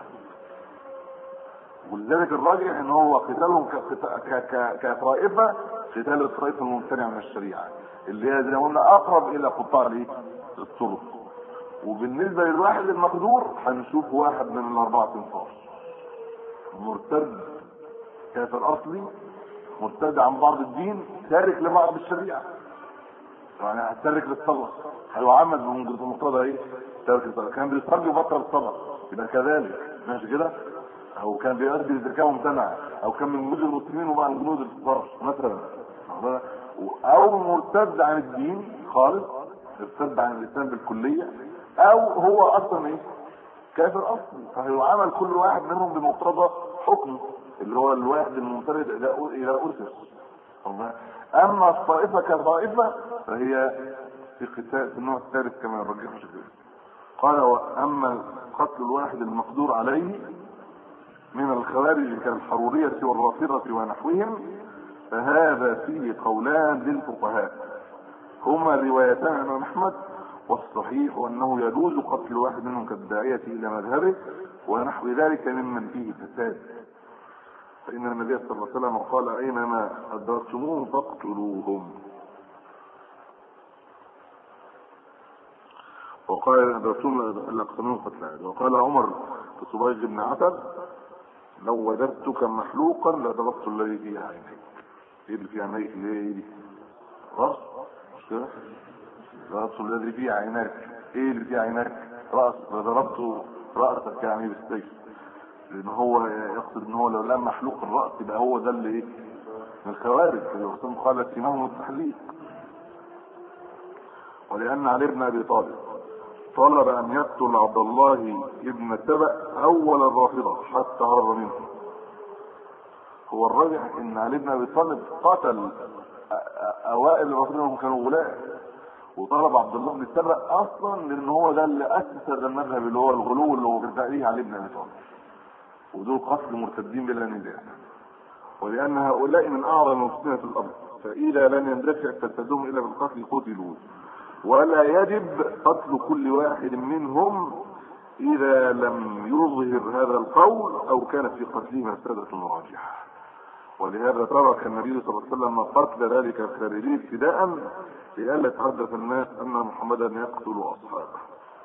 ولذلك الراجح ان هو قتالهم كقتا- ك- ك- كطائفه قتال الطائفه الممتنعه من الشريعه اللي هي زي ما قلنا اقرب الى قطاع الايه؟ الطرق وبالنسبه للواحد المقدور هنشوف واحد من الاربعه انصار مرتد كافر اصلي مرتد عن بعض الدين تارك لبعض الشريعه يعني هتترك للصلاه هيعمد من مقتضى ايه؟ ترك الصلاه كان بيصلي وبطل الصلاه يبقى كذلك ماشي كده؟ او كان بيؤدي الزكاه ممتنعه او كان من جنود المسلمين وبقى من جنود الكفار مثلا او مرتد عن الدين خالص ارتد عن الاسلام بالكليه او هو اصلا ايه؟ كافر اصلي فهيعامل كل واحد منهم بمقتضى حكمه اللي هو الواحد المنفرد الى الى اسس الله. اما الطائفه كطائفه فهي في قتال في النوع الثالث كما يرجحه شكله قال واما قتل الواحد المقدور عليه من الخوارج كالحرورية والرافضة ونحوهم فهذا فيه قولان للفقهاء هما روايتان عن الإمام أحمد والصحيح أنه يجوز قتل واحد منهم كالداعية إلى مذهبه ونحو ذلك ممن فيه فساد فإن النبي صلى الله عليه وسلم قال أينما أدركتموهم فاقتلوهم وقال الرسول لأقسمهم قتل وقال عمر لصبيغ بن عتب لو وجدتك محلوقا لضربت الذي في عينيك ايه اللي في عينيك اللي هي ايه دي راس مش كده ضربت الذي في عينيك ايه اللي في عينيك راس ضربت راسك يعني بالسيف لان هو يقصد ان هو لو لم محلوق الراس يبقى هو ده اللي ايه من الخوارج الرسول قال سيمهم التحليق ولان علي بن ابي طالب طلب ان يقتل عبد الله ابن سبأ اول الرافضه حتى هرب منه هو الراجح ان علي بن ابي طالب قتل اوائل الرافضه هم كانوا غلاة وطلب عبد الله بن سبأ اصلا لان هو ده اللي اسس هذا المذهب اللي هو الغلو اللي هو بيدعيه علي بن ابي طالب ودول قتل مرتدين بلا نزاع ولان هؤلاء من اعظم المفسدين في الارض فاذا لم يندفع فسادهم الا بالقتل قتلوا ولا يجب قتل كل واحد منهم اذا لم يظهر هذا القول او كان في قتله مفسدة راجحة ولهذا ترك النبي صلى الله عليه وسلم قتل ذلك الخارجي ابتداء لئلا يتحدث الناس ان محمدا يقتل اصحابه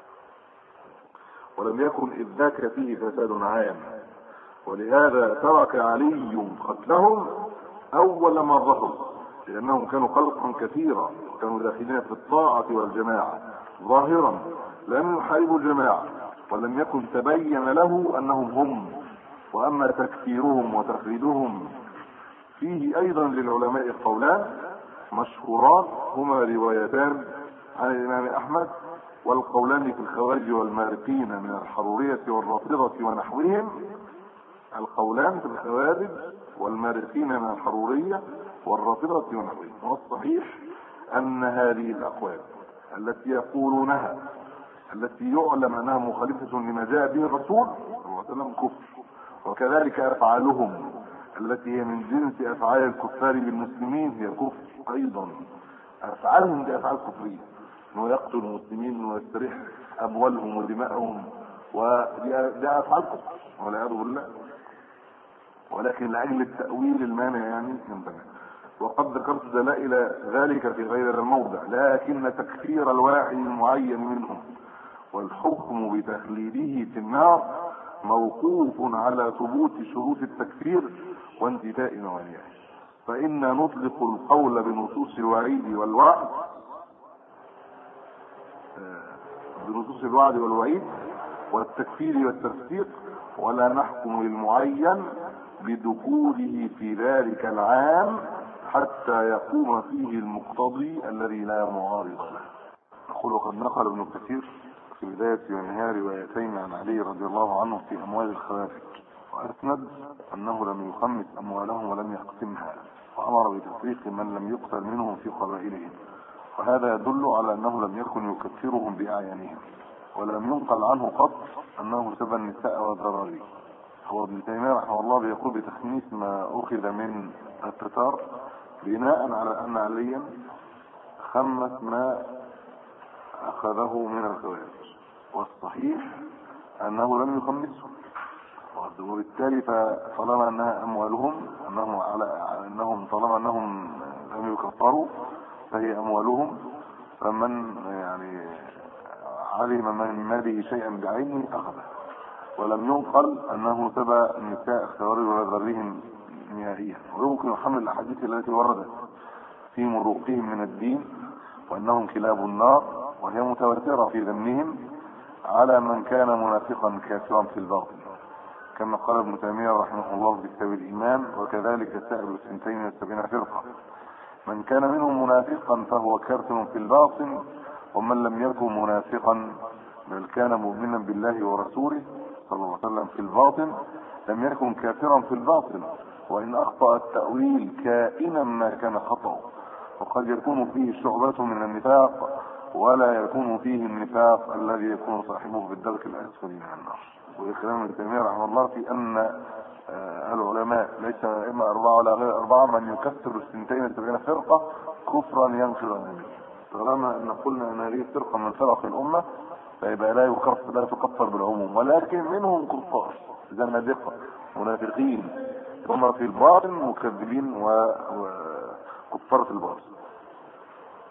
ولم يكن اذ ذاك فيه فساد عام ولهذا ترك علي قتلهم اول ما ظهروا لانهم كانوا خلقا كثيرا كانوا داخلين في الطاعة والجماعة ظاهرا لم يحاربوا الجماعة ولم يكن تبين له انهم هم واما تكفيرهم وتخريجهم فيه ايضا للعلماء قولان مشهوران هما روايتان عن الامام احمد والقولان في الخوارج والمارقين من الحرورية والرافضة ونحوهم القولان في الخوارج والمارقين من الحرورية والرافضة ونحوهم والصحيح أن هذه الأقوال التي يقولونها التي يعلم أنها مخالفة لما جاء به الرسول صلى الله عليه وسلم كفر وكذلك أفعالهم التي هي من جنس أفعال الكفار بالمسلمين هي كفر أيضا أفعالهم دي أفعال كفرية انه يقتل المسلمين ويستريح اموالهم ودمائهم ودي افعال كفر والعياذ بالله ولكن لاجل التاويل المانع يعني ينبغي وقد ذكرت دلائل ذلك في غير الموضع لكن تكفير الواحد المعين منهم والحكم بتخليده في النار موقوف على ثبوت شروط التكفير وانتفاء موانعه فإن نطلق القول بنصوص الوعيد والوعد بنصوص الوعد والوعيد والتكفير والتصديق ولا نحكم للمعين بدخوله في ذلك العام حتى يقوم فيه المقتضي الذي لا معارض له نقول وقد نقل ابن كثير في بداية ونهاية روايتين عن علي رضي الله عنه في أموال الخوارج وأسند أنه لم يخمس أموالهم ولم يقسمها وأمر بتفريق من لم يقتل منهم في قبائلهم وهذا يدل على أنه لم يكن يكفرهم بأعيانهم ولم ينقل عنه قط أنه سبى النساء والذراري هو ابن تيمية رحمه الله بيقول بتخميس ما أخذ من التتار بناء على أن عليا خمس ما أخذه من الخوارج والصحيح أنه لم يخمسه وبالتالي فطالما أنها أموالهم أنهم على أنهم طالما أنهم لم يكفروا فهي أموالهم فمن يعني علم من ماله شيئا بعينه أخذه ولم ينقل أنه سبى النساء خوارج وذرهم نهائيا ويمكن يحمل الأحاديث التي وردت في مروقهم من الدين وأنهم كلاب النار وهي متواترة في ذمهم على من كان منافقا كافرا في الباطن كما قال ابن تيمية رحمه الله في كتاب الإيمان وكذلك سائر السنتين والسبعين فرقة من كان منهم منافقا فهو كافر في الباطن ومن لم يكن منافقا بل كان مؤمنا بالله ورسوله صلى الله عليه وسلم في الباطن لم يكن كافرا في الباطن وإن أخطأ التأويل كائنا ما كان خطأ وقد يكون فيه شعبة من النفاق ولا يكون فيه النفاق الذي يكون صاحبه في الدرك الأسفل من النار وكلام ابن تيمية رحمه الله في أن العلماء ليس إما أربعة ولا غير أربعة من يكفر السنتين السبعين فرقة كفرا ينشر النبي طالما أن قلنا أن هذه فرقة من فرق الأمة فيبقى لا يكفر لا تكفر بالعموم ولكن منهم كفار زنادقة منافقين هم في الباطن مكذبين وكفار في الباطن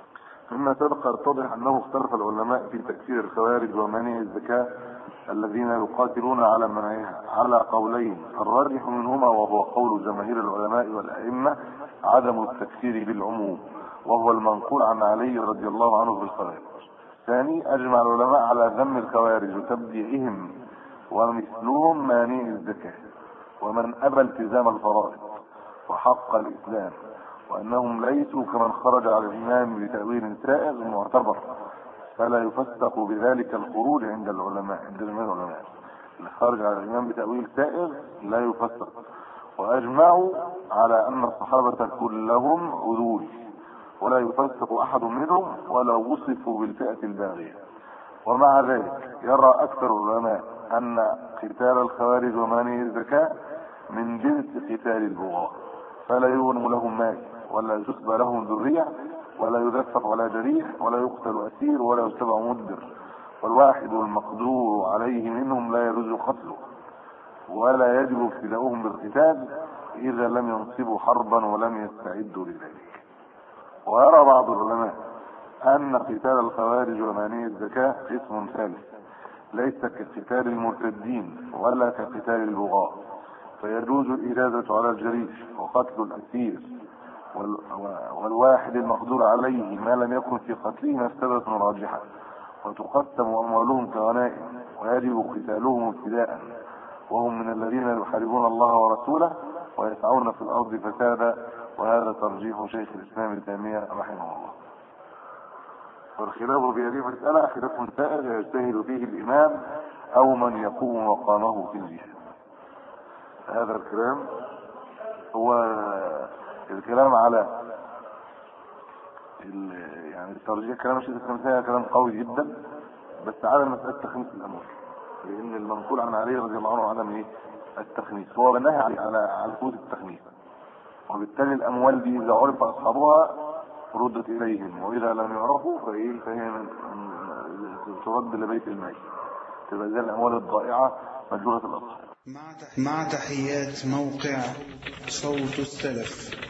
مما سبق يتضح أنه اختلف العلماء في تكفير الخوارج ومانع الزكاة الذين يقاتلون على منعها على قولين الراجح منهما وهو قول جماهير العلماء والأئمة عدم التكفير بالعموم وهو المنقول عن علي رضي الله عنه بالخوارج ثاني أجمع العلماء على ذم الخوارج وتبديعهم ومثلهم مانع الزكاة ومن أبى التزام الفرائض وحق الإسلام وأنهم ليسوا كمن خرج على الإمام بتأويل سائغ معتبر فلا يفسق بذلك الخروج عند العلماء عند جميع العلماء اللي خرج على الإمام بتأويل سائغ لا يفسق وأجمعوا على أن الصحابة كلهم عدول ولا يفسق أحد منهم ولا وصفوا بالفئة الباغية ومع ذلك يرى أكثر العلماء أن قتال الخوارج ومانع الزكاة من جنس قتال البغاة فلا يغنم لهم مال ولا يسبى لهم ذرية ولا يدفق ولا جريح ولا يقتل أسير ولا يتبع مدبر والواحد المقدور عليه منهم لا يجوز قتله ولا يجب ابتداؤهم بالقتال إذا لم ينصبوا حربا ولم يستعدوا لذلك ويرى بعض العلماء أن قتال الخوارج ومانع الزكاة اسم ثالث ليس كقتال المرتدين ولا كقتال البغاة فيجوز الإجازة على الجريش وقتل الأسير والواحد المقدور عليه ما لم يكن في قتله مفسدة راجحة وتقسم أموالهم كغنائم ويجب قتالهم ابتداء وهم من الذين يحاربون الله ورسوله ويسعون في الأرض فسادا وهذا ترجيح شيخ الإسلام ابن تيمية رحمه الله والخلاف في هذه المسألة خلاف سائر يجتهد فيه الإمام أو من يقوم مقامه في الجهاد هذا الكلام هو الكلام على يعني الترجيح كلام الشيخ الاسلام كلام قوي جدا بس على مساله تخميس الاموال لان المنقول عن علي رضي الله عنه عدم ايه التخميس هو نهى على على فوز التخميس وبالتالي الاموال دي اذا عرف اصحابها ردت اليهم واذا لم يعرفوا فايه فهي ترد لبيت المال تبقى زي الاموال الضائعه مجهوله الاصحاب مع تحيات موقع صوت السلف